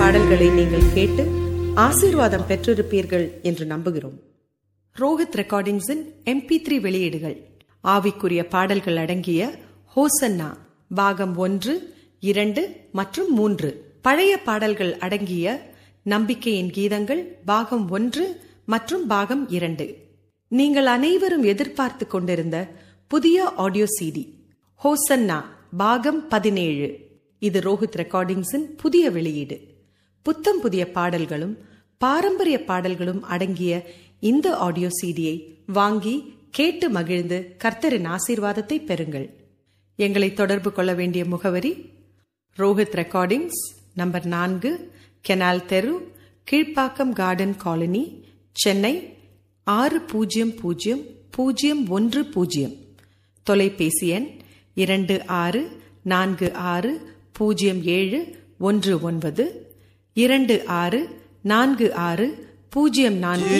பாடல்களை நீங்கள் கேட்டு ஆசீர்வாதம் பெற்றிருப்பீர்கள் என்று நம்புகிறோம் ரோஹித் ரெக்கார்டிங்ஸின் எம்பி த்ரீ வெளியீடுகள் ஆவிக்குரிய பாடல்கள் அடங்கிய ஹோசன்னா பாகம் ஒன்று இரண்டு மற்றும் மூன்று பழைய பாடல்கள் அடங்கிய நம்பிக்கையின் கீதங்கள் பாகம் ஒன்று மற்றும் பாகம் இரண்டு நீங்கள் அனைவரும் எதிர்பார்த்து கொண்டிருந்த புதிய ஆடியோ சிடி ஹோசன்னா பாகம் பதினேழு இது ரோஹித் ரெக்கார்டிங்ஸின் புதிய வெளியீடு புத்தம் புதிய பாடல்களும் பாரம்பரிய பாடல்களும் அடங்கிய இந்த ஆடியோ சிடியை வாங்கி கேட்டு மகிழ்ந்து கர்த்தரின் ஆசீர்வாதத்தை பெறுங்கள் எங்களை தொடர்பு கொள்ள வேண்டிய முகவரி ரோஹித் ரெக்கார்டிங்ஸ் நம்பர் நான்கு கெனால் தெரு கீழ்ப்பாக்கம் கார்டன் காலனி சென்னை ஆறு பூஜ்ஜியம் பூஜ்ஜியம் பூஜ்ஜியம் ஒன்று பூஜ்ஜியம் தொலைபேசி எண் இரண்டு ஆறு நான்கு ஆறு பூஜ்ஜியம் ஏழு ஒன்று ஒன்பது இரண்டு ஆறு நான்கு ஆறு பூஜ்ஜியம் நான்கு